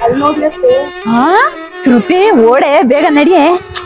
ಅಲ್ಲಿ ನೋಡ್ಲಕ್ಕೆ ಹಾ ಶ್ರುತಿ ಓಡೆ ಬೇಗ ನಡಿಯೇ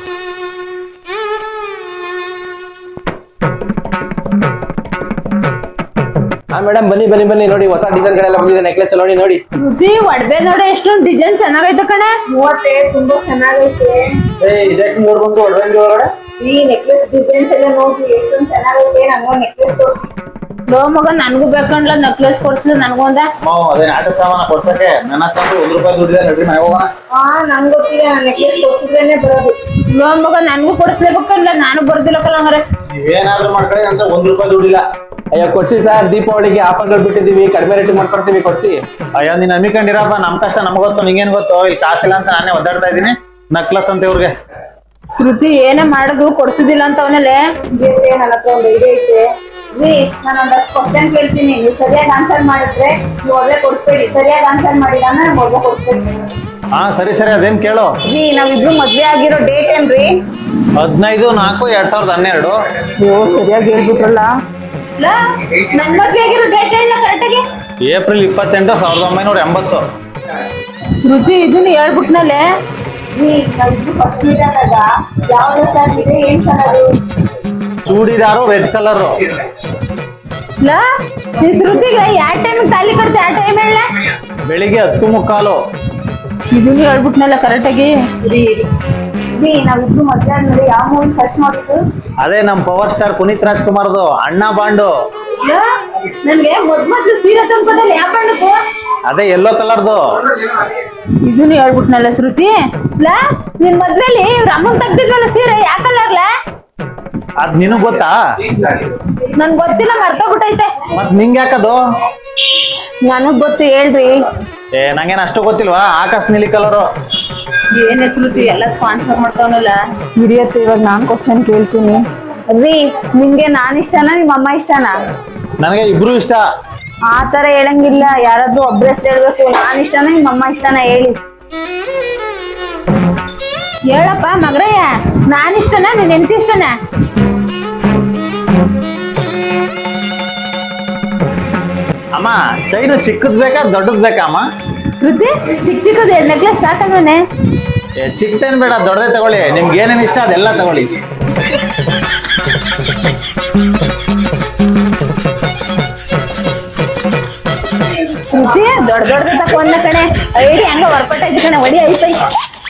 ಹಾ ಮೇಡಮ್ ಬನ್ನಿ ಬನ್ನಿ ಬನ್ನಿ ನೋಡಿ ಹೊಸ ಡಿಸೈನ್ ಗಳೆಲ್ಲ ಬಂದಿದೆ ನೆಕ್ಲೆಸ್ ನೋಡಿ ನೋಡಿ ಶ್ರುತಿ ಒಡವೆ ನೋಡೆ ಎಷ್ಟೊಂದು ಡಿಸೈನ್ ಚೆನ್ನಾಗೈತೆ ಕಣೆ ಮೂವತ್ತೆ ತುಂಬಾ ಚೆನ್ನಾಗೈತೆ ಏ ಇದಕ್ಕೆ ಮೂರ್ ಬಂದು ಒಡವೆಂಗಿ ಒಳಗಡೆ ಈ ನೆಕ್ಲೆಸ್ ಡಿಸೈನ್ಸ್ ಎಲ್ಲ ನೋಡಿ ಎಷ್ಟೊಂದ್ ಚೆನ್ನಾಗೈತೆ ನಂಗೊಂದ್ ನೆಕ್ಲೆಸ್ ತೋರಿಸಿ ಲೋ ಮಗ ನನ್ಗೂ ಬೇಕಂಡ್ಲ ನೆಕ್ಲೆಸ್ ಕೊಡ್ಸಿಲ್ಲ ನನ್ಗೊಂದ ಅದೇನ್ ಆಟ ಸಾಮಾನ ಕೊಡ್ಸಕ್ಕೆ ನನ್ನ ಹತ್ರ ಅಂತೂ ಒಂದ್ ರೂಪಾಯಿ ದುಡ್ಡಿದೆ ನಡ್ರಿ ಮನೆ ಹೋಗೋಣ ಹಾ ನಂಗ್ ಗೊತ್ತಿಲ್ಲ ನಾನ್ ನೆಕ್ಲೆಸ್ ತೋರಿಸಿದ್ರೇನೆ ಬರೋದು ಲೋ ಮಗ ನನ್ಗೂ ಕೊಡಿಸ್ಲೇಬೇಕಂಡ್ಲ ನಾನು ಬರ್ದಿಲ್ಲ ಕಲಂಗ್ರೆ ನೀವೇನಾದ್ರೂ ಮಾಡ್ಕೊಳ್ಳಿ ಅಂತ ಒಂದ್ ರೂಪಾಯಿ ದುಡ್ಡಿಲ್ಲ ಅಯ್ಯೋ ಕೊಡ್ಸಿ ಸರ್ ದೀಪಾವಳಿಗೆ ಆಫರ್ಗಳು ಬಿಟ್ಟಿದೀವಿ ಕಡಿಮೆ ರೇಟ್ ಮಾಡ್ಕೊಡ್ತೀವಿ ಕೊಡ್ಸಿ ಅಯ್ಯೋ ನೀನ್ ನಂಬಿಕೊಂಡಿರಪ್ಪ ನಮ್ ಕಷ್ಟ ನಮ್ಗ್ ಗೊತ್ತು ನಿಂಗೇನ್ ಗೊತ್ತು ಇಲ್ಲಿ ಕಾಸಿಲ್ಲ ಅಂತ ನಾನೇ ಒದ್ದಾಡ್ತಾ ಇದೀನಿ ನಕ್ಲಸ್ ಅಂತ ಇವ್ರಿಗೆ ಶ್ರುತಿ ಏನೇ ಮಾಡೋದು ಕೊಡ್ಸುದಿಲ್ಲ ಅಂತ ಅವನಲ್ಲೇ ಇದೈತೆ ನನ್ನ ಹತ್ರ ಒಂದ್ ಐಡಿಯಾ ಐತೆ ರೀ ನಾನು ಒಂದಷ್ಟು ಕ್ವಶನ್ ಕೇಳ್ತೀನಿ ನೀವು ಸರಿಯಾಗಿ ಆನ್ಸರ್ ಮಾಡಿದ್ರೆ ನೀವು ಒಳ್ಳೆ ಕೊಡಿಸ್ಬೇಡಿ ಸರಿಯಾಗಿ ಆನ್ಸರ್ ಮಾಡಿಲ್ಲ ಅಂದ್ರೆ ನಮ್ಗೆ ಒಳ್ಳೆ ಕೊಡಿಸ್ಬೇಡಿ ಹಾ ಸರಿ ಸರಿ ಅದೇನ್ ಕೇಳು ರೀ ನಾವಿಬ್ರು ಮದ್ವೆ ಆಗಿರೋ ಡೇಟ್ ಏನ್ರಿ ಹದಿನೈದು ನಾಲ್ಕು ಎರಡ್ ಸಾವಿರದ ಹನ್ನೆರಡು ಓ ಸರಿಯಾಗಿ ಹೇಳ್ಬಿಟ್ರಲ್ಲ ನನ್ ಮದ್ವೆ ಆಗಿರೋ ಡೇಟ್ ಹೇಳ ಕರೆಕ್ಟಾಗಿ ಏಪ್ರಿಲ್ ಇಪ್ಪತ್ತೆಂಟು ಸಾವಿರದ ಒಂಬೈನೂರ ಎಂಬತ್ತು ಶ್ರುತಿ ಇದನ್ನ ಹೇಳ್ಬಿಟ್ನಲ್ಲೇ ರೀ ನಾವಿಬ್ರು ಫಸ್ಟ್ ಮೀಟ್ ಆದಾಗ ಯಾವ ಡ್ರೆಸ್ ಆಗಿದೆ ಏನ್ ಕಲರು ಚೂಡಿದಾರು ರೆಡ್ ಕಲರ್ ಲಾ ಈ ಶ್ರುತಿಗೆ ಯಾವ ಟೈಮಿಗೆ ತಾಲಿ ಕಟ್ತೆ ಆ ಟೈಮ್ ಹೇಳ ಬೆಳಿಗ್ಗೆ ಹತ್ತು ಮುಕ್ಕಾಲು ಇದನ್ನ ಹೇಳ್ಬಿಟ್ನಲ್ಲ ಕರೆಕ್ಟಾಗಿ ರೀ ರೀ ನಾವಿಬ್ರು ಮದ್ವೆ ಆದ್ಮೇಲೆ ಯಾವ ಮೂವಿ ಸರ್ಚ್ ಮಾಡಿದ್ದು ಅದೇ ನಮ್ ಪವರ್ ಸ್ಟಾರ್ ಪುನೀತ್ ರಾಜ್ಕುಮಾರ್ದು ಅಣ್ಣ ಬಾಂಡು ಲಾ, ನನ್ಗೆ ಮೊದ್ ಮೊದ್ಲು ಸೀರೆ ತಂದ್ಕೊಟ್ಟಲ್ಲ ಯಾವ ಬಣ್ಣದ್ದು ಅದೇ ಯೆಲ್ಲೋ ಕಲರ್ದು ಇದನ್ನ ಹೇಳ್ಬಿಟ್ನಲ್ಲ ಶ್ರುತಿ ಲಾ ನಿನ್ ಮದ್ವೆಲಿ ಇವ್ರ ಅಮ್ಮನ್ ತೆಗ್ದಿದ್ವಲ್ಲ ಸೀರೆ ಯಾಕಲ್ಲರ್ಲ ಅದ್ ನಿನಗ್ ಗೊತ್ತಾ ನನ್ ಗೊತ್ತಿಲ್ಲ ಮರ್ತೋಗ್ಬಿಟ್ಟೈತೆ ಮತ್ ನಿಂಗ್ ಯಾಕದು ನನಗ್ ಗೊತ್ತು ಹೇಳ್ರಿ ಏ ನಂಗೇನ್ ಅಷ್ಟು ಗೊತ್ತಿಲ್ವಾ ಆಕಾಶ್ ನೀಲಿ ಕಲರು ಏನೇ ಶ್ರುತಿ ಎಲ್ಲ ಸ್ಪಾನ್ಸರ್ ಮಾಡ್ತಾವನಲ್ಲ ಹಿರಿಯತ್ತೆ ಇವಾಗ ನಾನ್ ಕ್ವಶನ್ ಕೇಳ್ತೀನಿ ರೀ ನಿಮ್ಗೆ ನಾನ್ ಇಷ್ಟನಾ ನಿಮ್ಮ ಅಮ್ಮ ಇಷ್ಟನಾ ನನಗೆ ಇಬ್ರು ಇಷ್ಟ ಆ ತರ ಹೇಳಂಗಿಲ್ಲ ಯಾರಾದ್ರೂ ಒಬ್ರ ಹೆಸರು ಹೇಳ್ಬೇಕು ನಾನ್ ಇಷ್ಟನಾ ನಿಮ್ಮ ಅಮ್ಮ ಇಷ್ಟನಾ ಹೇಳಿ ಹೇಳಪ್ಪ ಮಗ್ರಯ್ಯ ನಾನ್ ಇಷ್ಟನಾ ನಿನ್ ಹೆಂಡತಿ ಇಷ್ಟನಾ ಅಮ್ಮ ಚೈನು ಚಿಕ್ಕದ್ ಬೇಕಾ ದೊಡ್ಡದ್ ಬೇಕಾ ಅಮ್ಮ ಶ್ರುತಿ ಚಿಕ್ಕ ಚಿಕ್ಕದ ಎರಡು ನೆಕ್ಲೆಸ್ ಸಾಕಂಗನೆ ಏ, ಚಿಕ್ಕದೇನ್ ಬೇಡ ದೊಡ್ಡದೇ ತಗೊಳ್ಳಿ ನಿಮ್ಗೆ ಏನೇನ್ ಇಷ್ಟ ಅದೆಲ್ಲ ತಗೊಳ್ಳಿ ಶ್ರುತಿ ದೊಡ್ಡ ದೊಡ್ಡದ ತಕೊಂಡ ಕಣೆ ಐಡಿ ಹಂಗ ವರ್ಕೌಟ್ ಆಯ್ತು ಕಣೆ ಒಡಿ ಐತೈ